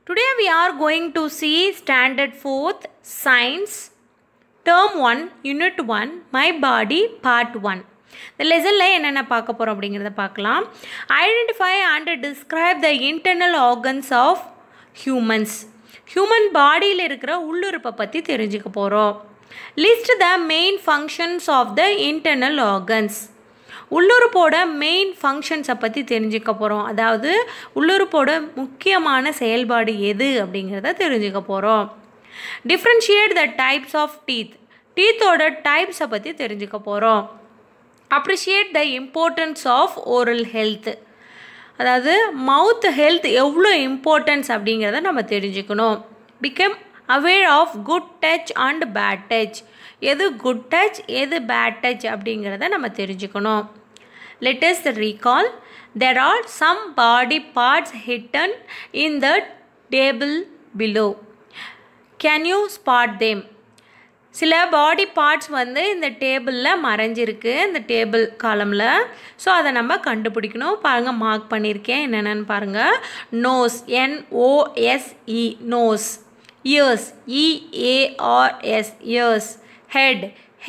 Today we are going to see Standard 4th Science Term 1 Unit 1 My Body Part 1 இந்த லெசனில் என்னென்ன பார்க்க போகிறோம் அப்படிங்கிறத பார்க்கலாம் identify and describe the internal organs of humans human பாடியில் இருக்கிற உள்ளுறுப்பை பற்றி தெரிஞ்சுக்க போகிறோம் list the main functions of the internal organs உள்ளுறுப்போட மெயின் ஃபங்க்ஷன்ஸை பற்றி தெரிஞ்சுக்க போகிறோம் அதாவது உள்ளுறுப்போட முக்கியமான செயல்பாடு எது அப்படிங்கிறத தெரிஞ்சுக்க போகிறோம் differentiate the types of teeth டீத்தோட டைப்ஸை பற்றி தெரிஞ்சுக்க போகிறோம் appreciate the importance of oral health அதாவது மவுத் ஹெல்த் எவ்வளோ இம்பார்ட்டன்ஸ் அப்படிங்கிறத நம்ம தெரிஞ்சுக்கணும் become aware of good touch and bad touch எது குட் டச் எது பேட் டச் அப்படிங்கிறத நம்ம தெரிஞ்சுக்கணும் let's recall there are some body parts hidden in the table below can you spot them சில பாடி பார்ட்ஸ் வந்து இந்த டேபிளில் மறைஞ்சிருக்கு இந்த டேபிள் காலமில் ஸோ அதை நம்ம கண்டுபிடிக்கணும் பாருங்கள் மார்க் பண்ணியிருக்கேன் என்னென்னு பாருங்கள் nose N O S E nose ears E A R S ears head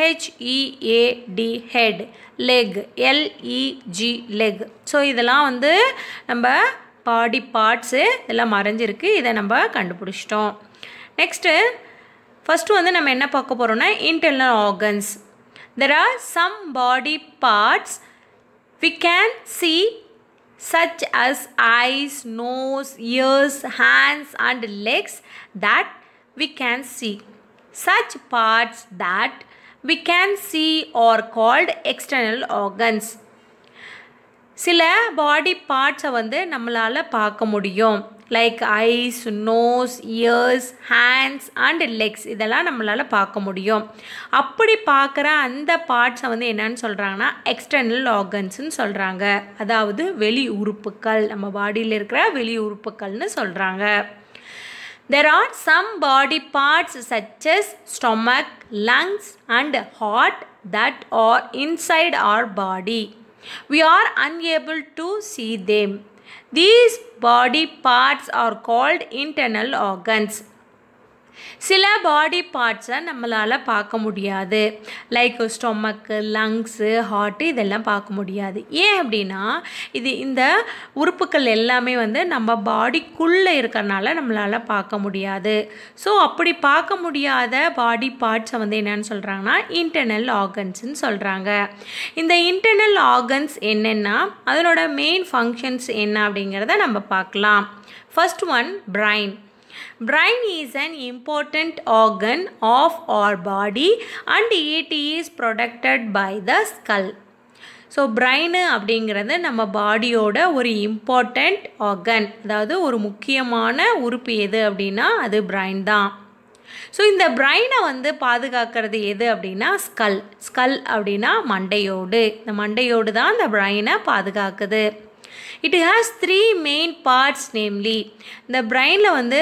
H E A D head leg L E G leg so இதெல்லாம் வந்து நம்ம பாடி பார்ட்ஸு இதெல்லாம் மறைஞ்சிருக்கு இதை நம்ம கண்டுபிடிச்சிட்டோம் நெக்ஸ்ட்டு ஃபஸ்ட்டு வந்து நம்ம என்ன பார்க்க போகிறோம்னா internal organs there are some body parts we can see such as eyes, nose, ears, hands and legs that we can see. Such parts that we can see are called external organs. சில பாடி பார்ட்ஸை வந்து நம்மளால் பார்க்க முடியும் like eyes nose ears hands and legs இதெல்லாம் நம்மளால் பார்க்க முடியும் அப்படி பார்க்குற அந்த பார்ட்ஸை வந்து என்னன்னு சொல்கிறாங்கன்னா எக்ஸ்டர்னல் ஆர்கன்ஸ்னு சொல்கிறாங்க அதாவது வெளி உறுப்புக்கள் நம்ம பாடியில் இருக்கிற வெளி உறுப்புக்கள்னு சொல்கிறாங்க there are some body parts such as stomach lungs and heart that are inside our body we are unable to see them. These body parts are called internal organs. சில பாடி பார்ட்ஸை நம்மளால் பார்க்க முடியாது லைக் ஸ்டொமக்கு லங்ஸு ஹார்ட்டு இதெல்லாம் பார்க்க முடியாது ஏன் அப்படின்னா இது இந்த உறுப்புகள் எல்லாமே வந்து நம்ம பாடிக்குள்ளே இருக்கிறனால நம்மளால் பார்க்க முடியாது ஸோ அப்படி பார்க்க முடியாத பாடி பார்ட்ஸை வந்து என்னென்னு சொல்கிறாங்கன்னா இன்டர்னல் ஆர்கன்ஸ்னு சொல்கிறாங்க இந்த இன்டர்னல் ஆர்கன்ஸ் என்னென்னா அதனோட மெயின் ஃபங்க்ஷன்ஸ் என்ன அப்படிங்கிறத நம்ம பார்க்கலாம் first one brain Brain is an important organ of our body and it is protected by the skull. So brain அப்படிங்கிறது நம்ம பாடியோட ஒரு இம்பார்ட்டண்ட் ஆர்கன் அதாவது ஒரு முக்கியமான உறுப்பு எது அப்படின்னா அது பிரைன் தான் ஸோ இந்த பிரைனை வந்து பாதுகாக்கிறது எது அப்படின்னா ஸ்கல் ஸ்கல் அப்படின்னா மண்டையோடு இந்த மண்டையோடு தான் இந்த பிரைனை பாதுகாக்குது it has three main parts namely இந்த பிரெயினில் வந்து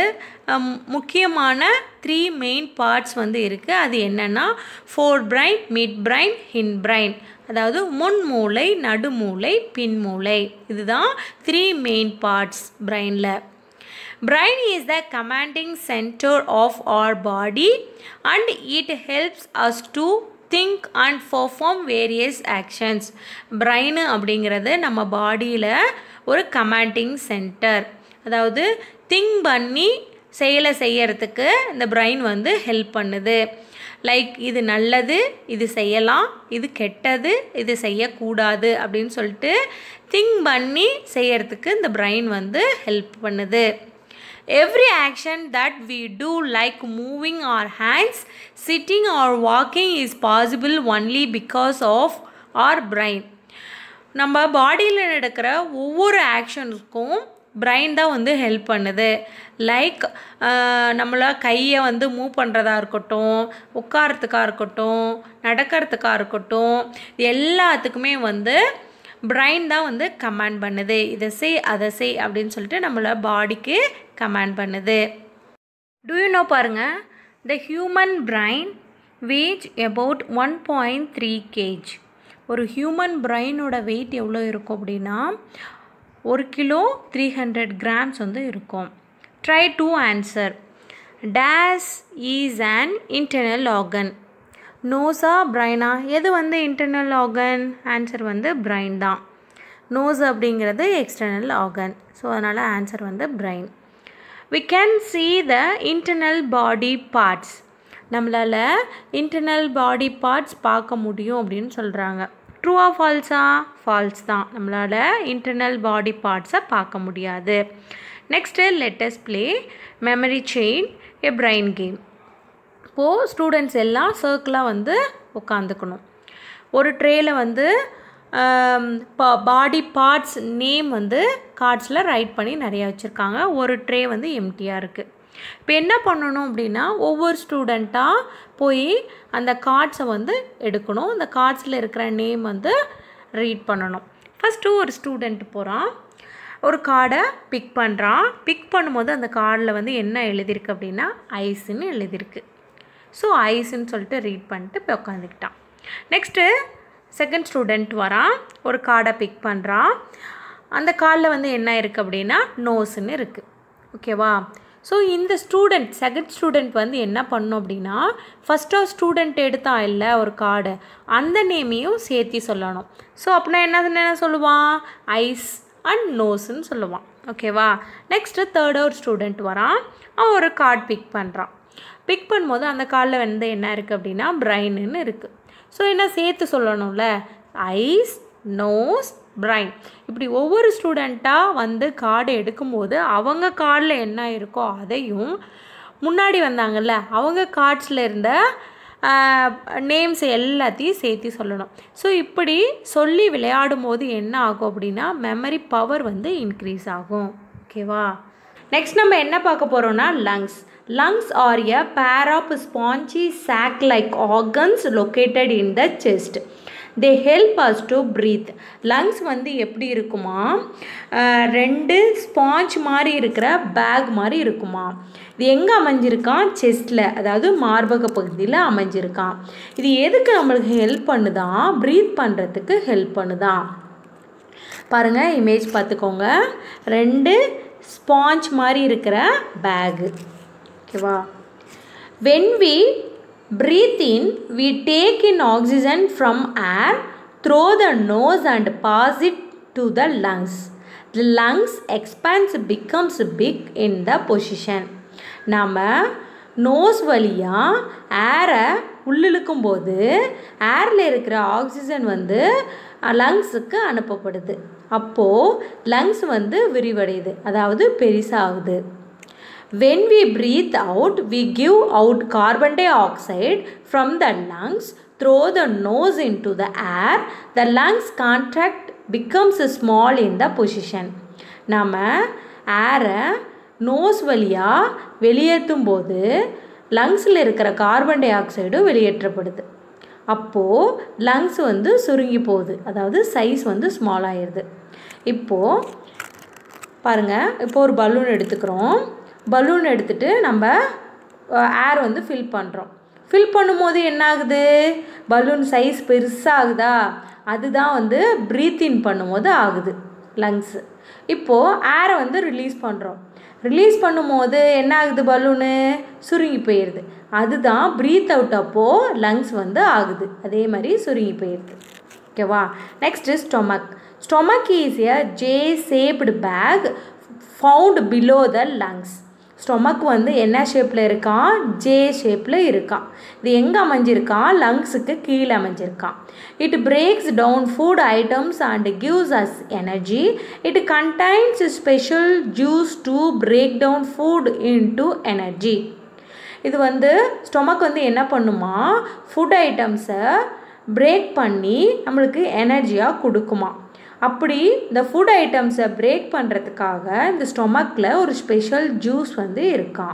முக்கியமான த்ரீ மெயின் பார்ட்ஸ் வந்து இருக்குது அது என்னென்னா forebrain midbrain hindbrain அதாவது முன் மூளை நடுமூளை பின்மூளை இதுதான் த்ரீ மெயின் பார்ட்ஸ் பிரெயினில் brain is the commanding centre of our body and it helps us to think and perform various actions brain அப்படிங்கிறது நம்ம பாடியில் ஒரு கமாண்டிங் சென்டர் அதாவது திங்க் பண்ணி செயலை செய்யறதுக்கு இந்த பிரைன் வந்து ஹெல்ப் பண்ணுது லைக் இது நல்லது இது செய்யலாம் இது கெட்டது இது செய்யக்கூடாது அப்படின்னு சொல்லிட்டு திங்க் பண்ணி செய்யறதுக்கு இந்த பிரைன் வந்து ஹெல்ப் பண்ணுது every action that we do like moving our hands sitting or walking is possible only because of our brain நம்ம பாடியில் நடக்கிற ஒவ்வொரு ஆக்ஷனுக்கும் பிரைன் தான் வந்து ஹெல்ப் பண்ணுது லைக் நம்மளை கையை வந்து மூவ் பண்ணுறதா இருக்கட்டும் உட்காரத்துக்காக இருக்கட்டும் நடக்கிறதுக்காக இருக்கட்டும் எல்லாத்துக்குமே வந்து பிரைன் தான் வந்து கமாண்ட் பண்ணுது இதை செய் அதை செய் அப்படின்னு சொல்லிட்டு நம்மளை பாடிக்கு கமாண்ட் பண்ணுது டூ யூ நோ பாருங்கள் the human brain weight about one point three kg ஒரு ஹியூமன் பிரைனோட வெயிட் எவ்வளோ இருக்கும் அப்படின்னா ஒரு கிலோ த்ரீ ஹண்ட்ரட் கிராம்ஸ் வந்து இருக்கும் try to answer this is an internal organ நோஸா பிரைனா எது வந்து இன்டர்னல் ஆர்கன் ஆன்சர் வந்து பிரைன் தான் நோஸ் அப்படிங்கிறது எக்ஸ்டர்னல் ஆர்கன் ஸோ அதனால் ஆன்சர் வந்து brain we can see the internal body parts நம்மளால் இன்டர்னல் பாடி பார்ட்ஸ் பார்க்க முடியும் அப்படின்னு சொல்கிறாங்க ட்ரூவா ஃபால்ஸா ஃபால்ஸ் தான் நம்மளால் இன்டர்னல் பாடி பார்ட்ஸை பார்க்க முடியாது next let's play memory chain a brain game இப்போது ஸ்டூடெண்ட்ஸ் எல்லாம் சர்க்கிளாக வந்து உட்காந்துக்கணும் ஒரு ட்ரேயில் வந்து பாடி பார்ட்ஸ் நேம் வந்து கார்ட்ஸில் ரைட் பண்ணி நிறைய வச்சுருக்காங்க ஒரு ட்ரே வந்து எம்டியாக இருக்குது இப்போ என்ன பண்ணணும் அப்படின்னா ஒவ்வொரு ஸ்டூடெண்ட்டாக போய் அந்த கார்ட்ஸை வந்து எடுக்கணும் அந்த கார்ட்ஸில் இருக்கிற நேம் வந்து ரீட் பண்ணணும் ஃபஸ்ட்டு ஒரு ஸ்டூடெண்ட் போகிறான் ஒரு கார்டை பிக் பண்ணுறான் பிக் பண்ணும்போது அந்த கார்டில் வந்து என்ன எழுதியிருக்கு அப்படின்னா ஐஸ்ன்னு எழுதியிருக்கு ஸோ ஐஸ்ன்னு சொல்லிட்டு ரீட் பண்ணிட்டு போய் உட்காந்துக்கிட்டான் நெக்ஸ்ட்டு செகண்ட் ஸ்டூடெண்ட் வரான் ஒரு கார்டை பிக் பண்ணுறான் அந்த கார்டில் வந்து என்ன இருக்குது அப்படின்னா நோஸ்ன்னு இருக்குது ஓகேவா ஸோ இந்த ஸ்டூடெண்ட் செகண்ட் ஸ்டூடெண்ட் வந்து என்ன பண்ணும் அப்படின்னா ஃபஸ்ட்டாக ஸ்டூடெண்ட் எடுத்தான் இல்லை ஒரு கார்டு அந்த நேமையும் சேர்த்தி சொல்லணும் ஸோ அப்படின்னா என்ன என்ன சொல்லுவான் ஐஸ் அண்ட் நோஸ்ன்னு சொல்லுவான் ஓகேவா நெக்ஸ்ட்டு தேர்ட் ஒரு ஸ்டூடெண்ட் வரான் அவன் ஒரு கார்டு பிக் பண்ணுறான் பிக் பண்ணும்போது அந்த கார்டில் வந்து என்ன இருக்குது அப்படின்னா பிரைனுன்னு இருக்குது ஸோ என்ன சேர்த்து சொல்லணும்ல ஐஸ் நோஸ் பிரைன் இப்படி ஒவ்வொரு ஸ்டூடெண்ட்டாக வந்து கார்டு எடுக்கும்போது அவங்க கார்டில் என்ன இருக்கோ அதையும் முன்னாடி வந்தாங்கல்ல அவங்க கார்ட்ஸில் இருந்த நேம்ஸ் எல்லாத்தையும் சேர்த்து சொல்லணும் ஸோ இப்படி சொல்லி விளையாடும் போது என்ன ஆகும் அப்படின்னா மெமரி பவர் வந்து இன்க்ரீஸ் ஆகும் ஓகேவா நெக்ஸ்ட் நம்ம என்ன பார்க்க போகிறோம்னா lungs lungs are a pair of spongy sac like organs located in the chest they help us to breathe lungs வந்து எப்படி இருக்குமா அஹ் ரெண்டு ஸ்பாஞ்ச் மாதிரி இருக்கிற பேக் மாதிரி இருக்குமா இது எங்கே அமைஞ்சிருக்கான் செஸ்ட்டில் அதாவது மார்பக பகுதியில் அமைஞ்சிருக்கான் இது எதுக்கு நம்மளுக்கு ஹெல்ப் பண்ணுதான் ப்ரீத் பண்ணுறதுக்கு ஹெல்ப் பண்ணுதான் பாருங்கள் இமேஜ் பார்த்துக்கோங்க ரெண்டு ஸ்பாஞ்ச் மாதிரி இருக்கிற பேகு ஓகேவா when we breathe in we take in oxygen from air through the nose and pass it to the lungs the lungs expands becomes big in the position நாம் nose வழியாக ஏரை உள்ளிழுக்கும் போது ஏரில் இருக்கிற ஆக்சிஜன் வந்து லங்ஸுக்கு அனுப்பப்படுது அப்போது லங்ஸ் வந்து விரிவடையுது அதாவது பெருசாகுது when we breathe out we give out carbon dioxide from the lungs through the nose into the air the lungs contract becomes small in the position நாம் ஏரை நோஸ் வழியாக வெளியேற்றும் போது லங்ஸில் இருக்கிற கார்பன் டை ஆக்சைடும் வெளியேற்றப்படுது அப்போது லங்ஸ் வந்து சுருங்கி போகுது அதாவது சைஸ் வந்து ஸ்மால் ஆயிடுது இப்போது பாருங்கள் இப்போ ஒரு பலூன் எடுத்துக்கிறோம் பலூன் எடுத்துகிட்டு நம்ம ஏர் வந்து ஃபில் பண்ணுறோம் ஃபில் பண்ணும்போது என்ன ஆகுது பலூன் சைஸ் பெருசாகுதா அதுதான் வந்து ப்ரீத் இன் பண்ணும்போது ஆகுது லங்ஸு இப்போது ஏரை வந்து ரிலீஸ் பண்ணுறோம் ரிலீஸ் பண்ணும்போது என்ன ஆகுது பலூனு சுருங்கி போயிடுது அதுதான் ப்ரீத் அவுட் அப்போது லங்ஸ் வந்து ஆகுது அதே மாதிரி சுருங்கி போயிடுது ஓகேவா next stomach stomach is a J shaped bag found below the lungs stomach வந்து என்ன ஷேப்பில் இருக்கான் ஜே ஷேப்பில் இருக்கான் இது எங்கே அமைஞ்சிருக்கான் லங்ஸுக்கு கீழே அமைஞ்சிருக்கான் it breaks down food items and gives us energy it contains special juice to break down food into energy இது வந்து ஸ்டொமக் வந்து என்ன பண்ணுமா ஃபுட் ஐட்டம்ஸை பிரேக் பண்ணி நம்மளுக்கு எனர்ஜியாக கொடுக்குமா அப்படி இந்த ஃபுட் ஐட்டம்ஸை பிரேக் பண்ணுறதுக்காக இந்த ஸ்டொமக்கில் ஒரு ஸ்பெஷல் ஜூஸ் வந்து இருக்கான்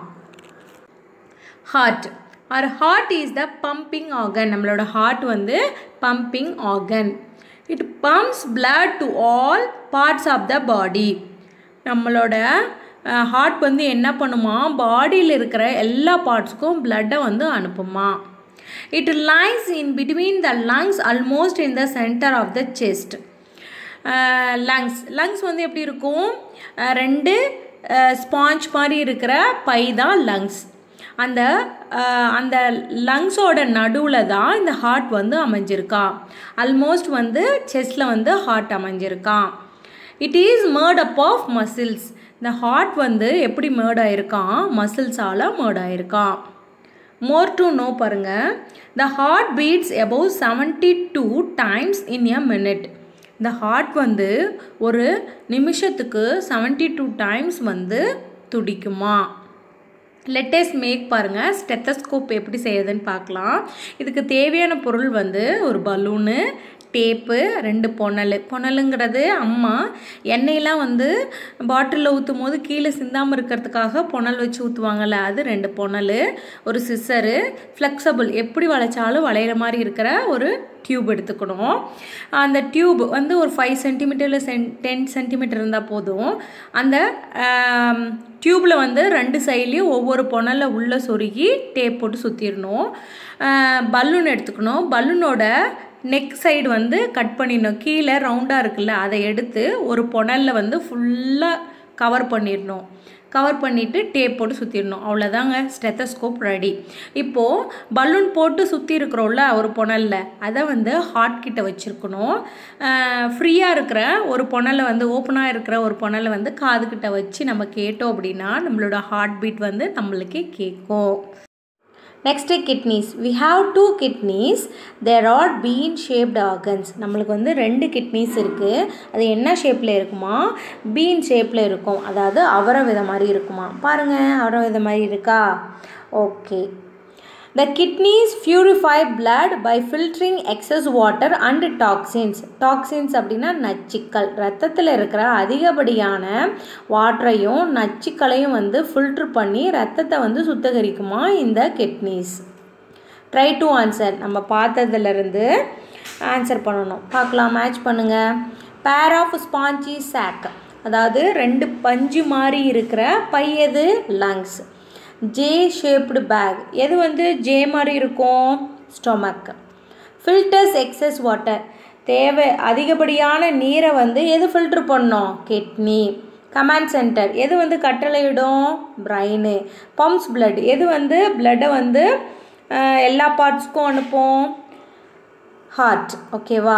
heart our heart is the pumping organ நம்மளோட ஹார்ட் வந்து pumping organ it pumps blood to all parts of the body நம்மளோட ஹார்ட் வந்து என்ன பண்ணுமா பாடியில் இருக்கிற எல்லா பார்ட்ஸுக்கும் பிளட்டை வந்து அனுப்புமா it lies in between the lungs almost in the centre of the chest lungs lungs வந்து எப்படி இருக்கும் ரெண்டு ஸ்பாஞ்ச் மாதிரி இருக்கிற பை தான் லங்ஸ் அந்த அந்த லங்ஸோட நடுவில் தான் இந்த ஹார்ட் வந்து அமைஞ்சிருக்கா ஆல்மோஸ்ட் வந்து செஸ்டில் வந்து ஹார்ட் அமைஞ்சிருக்கான் it is made up of muscles இந்த ஹார்ட் வந்து எப்படி மேர்ட் ஆயிருக்கான் மசில்ஸால் மேர்ட் ஆயிருக்கான் மோர் டு நோ பாருங்கள் the heart beats above seventy two times in a minute இந்த ஹார்ட் வந்து ஒரு நிமிஷத்துக்கு செவன்ட்டி டூ டைம்ஸ் வந்து துடிக்குமா லெட்டஸ்ட் மேக் பாருங்கள் ஸ்டெத்தஸ்கோப் எப்படி செய்யுதுன்னு பார்க்கலாம் இதுக்கு தேவையான பொருள் வந்து ஒரு பலூனு டேப்பு ரெண்டு பொனல் பொனலுங்கிறது அம்மா எண்ணெயெலாம் வந்து பாட்டிலில் ஊற்றும் போது கீழே சிந்தாமல் இருக்கிறதுக்காக பொனல் வச்சு ஊற்றுவாங்கள்ல அது ரெண்டு பொனல் ஒரு சிசரு ஃப்ளெக்சபிள் எப்படி வளைச்சாலும் வளையிற மாதிரி இருக்கிற ஒரு டியூப் எடுத்துக்கணும் அந்த டியூப் வந்து ஒரு ஃபைவ் சென்டிமீட்டரில் சென் டென் சென்டிமீட்டர் இருந்தால் போதும் அந்த டியூப்பில் வந்து ரெண்டு சைட்லேயும் ஒவ்வொரு பொனலில் உள்ளே சொருகி டேப் போட்டு சுற்றிடணும் பலூன் எடுத்துக்கணும் பலூனோட நெக் சைடு வந்து கட் பண்ணிடணும் கீழே ரவுண்டாக இருக்குல்ல அதை எடுத்து ஒரு பொனலில் வந்து ஃபுல்லாக கவர் பண்ணிடணும் கவர் பண்ணிவிட்டு டேப் போட்டு சுற்றிடணும் அவ்வளோதாங்க ஸ்டெத்தஸ்கோப் ரெடி இப்போது பலூன் போட்டு சுற்றி இருக்கிறோம்ல ஒரு பொனலில் அதை வந்து ஹார்ட் கிட்ட வச்சுருக்கணும் ஃப்ரீயாக இருக்கிற ஒரு பொனலை வந்து ஓப்பனாக இருக்கிற ஒரு பொனலை வந்து காதுகிட்ட வச்சு நம்ம கேட்டோம் அப்படின்னா நம்மளோட ஹார்ட் பீட் வந்து நம்மளுக்கே கேட்கும் next kidneys we have two kidneys they are bean shaped organs நம்மளுக்கு வந்து ரெண்டு கிட்னிஸ் இருக்குது அது என்ன ஷேப்பில் இருக்குமா பீன் ஷேப்பில் இருக்கும் அதாவது அவரை வித மாதிரி இருக்குமா பாருங்கள் அவரை வித மாதிரி இருக்கா okay the kidneys purify blood by filtering excess water and toxins toxins அப்படின்னா நச்சுக்கள் ரத்தத்தில் இருக்கிற அதிகப்படியான வாட்டரையும் நச்சுக்களையும் வந்து ஃபில்ட்ரு பண்ணி ரத்தத்தை வந்து சுத்தகரிக்குமா இந்த கிட்னிஸ் ட்ரை டு ஆன்சர் நம்ம பார்த்ததுலேருந்து ஆன்சர் பண்ணணும் பார்க்கலாம் மேட்ச் பண்ணுங்கள் பேர் ஆஃப் ஸ்பாஞ்சி சாக் அதாவது ரெண்டு பஞ்சு மாதிரி இருக்கிற பையது லங்ஸ் ஜே ஷேப்டு பேக் எது வந்து ஜே மாதிரி இருக்கும் ஸ்டொமக் ஃபில்டர்ஸ் எக்ஸஸ் வாட்டர் தேவை அதிகப்படியான நீரை வந்து எது ஃபில்ட்ரு பண்ணோம் கிட்னி கமாண்ட் சென்டர் எது வந்து கட்டளையிடும் பிரைனு பம்ப்ஸ் பிளட் எது வந்து பிளட்டை வந்து எல்லா பார்ட்ஸ்க்கும் அனுப்போம் ஹார்ட் ஓகேவா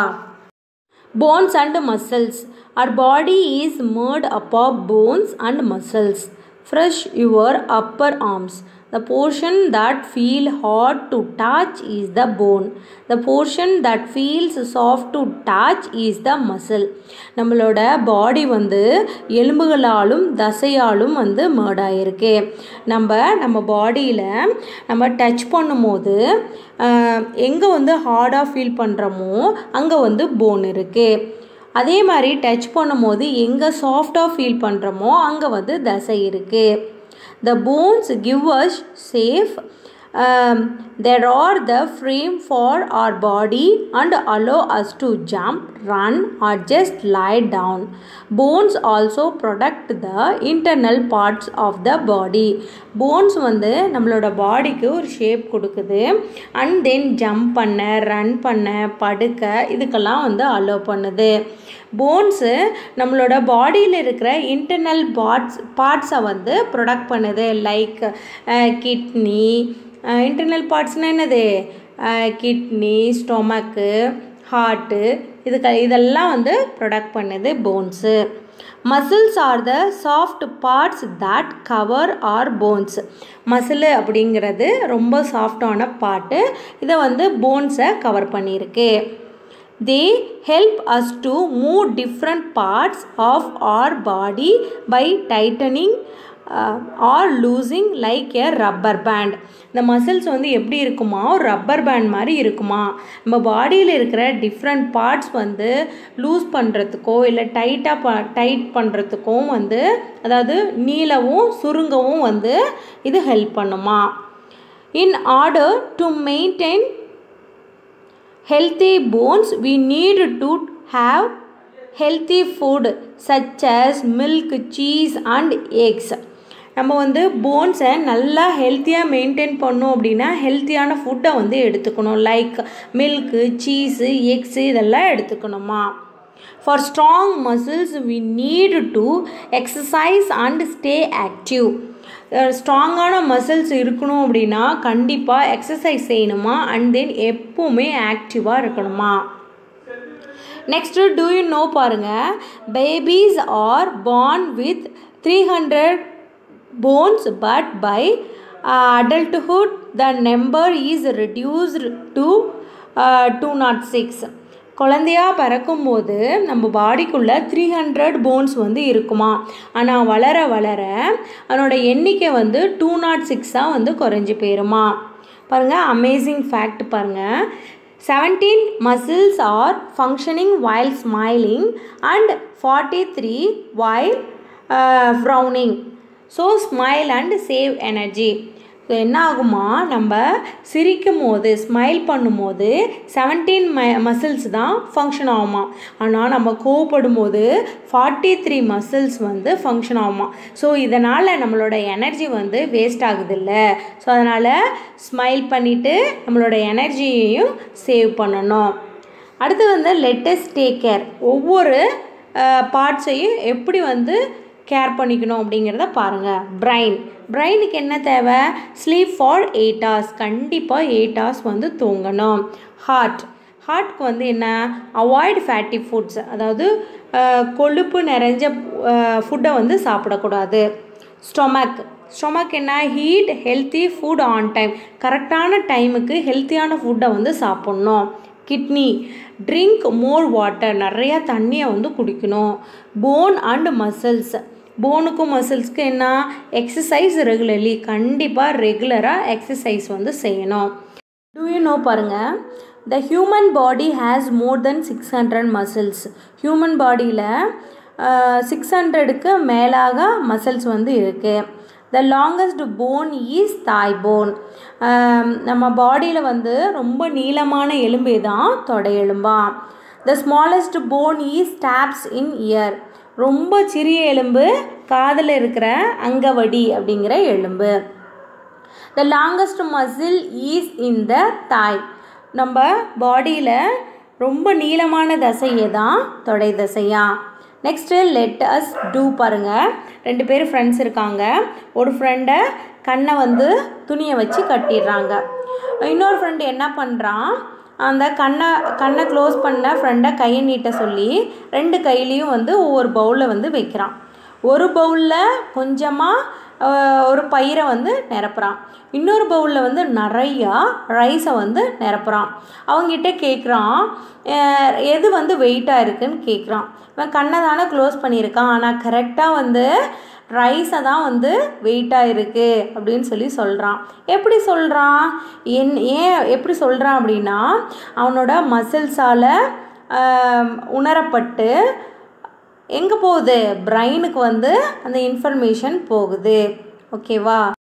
bones and muscles our body is made up of bones and muscles fresh your upper arms the portion that feel hot to touch is the bone the portion that feels soft to touch is the muscle நம்மளோட பாடி வந்து எலும்புகளாலும் தசையாலும் வந்து மேடாயிருக்கு நம்ம நம்ம பாடியில் நம்ம touch பண்ணும்போது எங்கே வந்து ஹார்டாக ஃபீல் பண்ணுறோமோ அங்கே வந்து போன் இருக்குது அதே மாதிரி டச் பண்ணும்போது எங்கே சாஃப்டாக ஃபீல் பண்ணுறோமோ அங்கே வந்து தசை இருக்குது the bones give us shape they are the frame for our body and allow us to jump run or just lie down bones also protect the internal parts of the body bones வந்து நம்மளோட பாடிக்கு ஒரு shape கொடுக்குது and then jump பண்ண run பண்ண படுக்க இதுக்கெல்லாம் வந்து அலோ பண்ணுது போன்ஸு நம்மளோட பாடியில் இருக்கிற இன்டர்னல் பார்ட்ஸ் பார்ட்ஸை வந்து ப்ரொடக்ட் பண்ணுது லைக் கிட்னி இன்டர்னல் பார்ட்ஸ்னால் என்னது கிட்னி ஸ்டொமக்கு ஹார்ட்டு இதுக்கு இதெல்லாம் வந்து ப்ரொடக்ட் பண்ணுது bones muscles are the soft parts that cover our bones muscle அப்படிங்கிறது ரொம்ப சாஃப்டான பார்ட்டு இதை வந்து போன்ஸை கவர் பண்ணியிருக்கு they help us to move different parts of our body by tightening uh, or losing like a rubber band இந்த muscles வந்து எப்படி இருக்குமா ஒரு ரப்பர் பேண்ட் மாதிரி இருக்குமா நம்ம பாடியில் இருக்கிற டிஃப்ரெண்ட் பார்ட்ஸ் வந்து லூஸ் பண்ணுறதுக்கோ இல்லை டைட்டாக ப டைட் பண்ணுறதுக்கும் வந்து அதாவது நீளவும் சுருங்கவும் வந்து இது ஹெல்ப் பண்ணுமா in order to maintain healthy bones we need to have healthy food such as milk cheese and eggs நம்ம வந்து போன்ஸை நல்லா ஹெல்த்தியாக மெயின்டைன் பண்ணோம் அப்படின்னா ஹெல்த்தியான ஃபுட்டை வந்து எடுத்துக்கணும் லைக் மில்க்கு சீஸு எக்ஸு இதெல்லாம் எடுத்துக்கணுமா for strong muscles we need to exercise and stay active ஸ்ட்ராங்கான மசில்ஸ் இருக்கணும் அப்படின்னா கண்டிப்பாக எக்ஸசைஸ் செய்யணுமா அண்ட் தென் எப்போவுமே ஆக்டிவாக இருக்கணுமா நெக்ஸ்ட்டு டூ யூ நோ பாருங்கள் babies are born with three hundred bones but by adulthood the number is reduced to two nought six குழந்தையா பிறக்கும்போது நம்ம பாடிக்குள்ளே த்ரீ ஹண்ட்ரட் போன்ஸ் வந்து இருக்குமா ஆனால் வளர வளர அதனோட எண்ணிக்கை வந்து டூ நாட் சிக்ஸாக வந்து குறைஞ்சி போயிருமா பாருங்கள் அமேசிங் ஃபேக்ட் பாருங்கள் seventeen muscles are functioning while smiling and forty three while frowning so smile and save energy so என்ன ஆகுமா நம்ம சிரிக்கும் போது ஸ்மைல் பண்ணும்போது செவன்டீன் ம மசில்ஸ் தான் ஃபங்க்ஷன் ஆகுமா ஆனால் நம்ம கோவப்படும் போது ஃபார்ட்டி த்ரீ மசில்ஸ் வந்து ஃபங்க்ஷன் ஆகுமா ஸோ இதனால் நம்மளோட எனர்ஜி வந்து வேஸ்ட் ஆகுதில்ல ஸோ அதனால் ஸ்மைல் பண்ணிவிட்டு நம்மளோட எனர்ஜியையும் சேவ் பண்ணணும் அடுத்து வந்து லெட்டஸ் டேக் கேர் ஒவ்வொரு பார்ட்ஸையும் எப்படி வந்து கேர் பண்ணிக்கணும் அப்படிங்கிறத பாருங்கள் பிரைன் பிரெயினுக்கு என்ன தேவை ஸ்லீப் ஃபார் எயிட் ஹவர்ஸ் கண்டிப்பாக எயிட் ஹவர்ஸ் வந்து தூங்கணும் ஹார்ட் ஹார்ட்க்கு வந்து என்ன அவாய்ட் ஃபேட்டி ஃபுட்ஸ் அதாவது கொழுப்பு நிறைஞ்ச ஃபுட்டை வந்து சாப்பிடக்கூடாது ஸ்டொமக் ஸ்டொமக் என்ன heat healthy food on time கரெக்டான டைமுக்கு ஹெல்த்தியான ஃபுட்டை வந்து சாப்பிட்ணும் கிட்னி ட்ரிங்க் மோர் வாட்டர் நிறையா தண்ணியை வந்து குடிக்கணும் போன் அண்ட் மசில்ஸ் போனுக்கும் மசில்ஸ்க்கு என்ன எக்ஸசைஸ் ரெகுலர்லி கண்டிப்பாக ரெகுலராக எக்ஸசைஸ் வந்து செய்யணும் டூ யூ நோ பாருங்கள் the human body has more than six hundred muscles human பாடியில் சிக்ஸ் ஹண்ட்ரடுக்கு மேலாக மசில்ஸ் வந்து இருக்குது the longest bone is thigh bone நம்ம பாடியில் வந்து ரொம்ப நீளமான எலும்பே தான் தொடை எலும்பா the smallest bone is stapes in ear ரொம்ப சிறிய எலும்பு காதில் இருக்கிற அங்கவடி அப்படிங்கிற எலும்பு the longest muscle is in the thigh நம்ம பாடியில் ரொம்ப நீளமான தசையே தான் தொடை தசையா நெக்ஸ்ட்டு லெட் அஸ் டூ பாருங்கள் ரெண்டு பேர் ஃப்ரெண்ட்ஸ் இருக்காங்க ஒரு ஃப்ரெண்டை கண்ணை வந்து துணியை வச்சு கட்டிடுறாங்க இன்னொரு ஃப்ரெண்டு என்ன பண்ணுறான் அந்த கண்ணை கண்ணை க்ளோஸ் பண்ண ஃப்ரெண்டை கையை நீட்ட சொல்லி ரெண்டு கையிலையும் வந்து ஒவ்வொரு பவுலில் வந்து வைக்கிறான் ஒரு பவுலில் கொஞ்சமாக ஒரு பயிரை வந்து நிரப்புறான் இன்னொரு பவுலில் வந்து நிறையா ரைஸை வந்து நிரப்புறான் அவங்ககிட்ட கேட்குறான் எது வந்து வெயிட்டாக இருக்குன்னு கேட்குறான் இவன் கண்ணை தானே க்ளோஸ் பண்ணியிருக்கான் ஆனால் கரெக்டாக வந்து ரைஸை தான் வந்து வெயிட்டாக இருக்குது அப்படின்னு சொல்லி சொல்கிறான் எப்படி சொல்கிறான் என் ஏன் எப்படி சொல்கிறான் அப்படின்னா அவனோட மசில்ஸால் உணரப்பட்டு எங்கே போகுது பிரெயினுக்கு வந்து அந்த இன்ஃபர்மேஷன் போகுது ஓகேவா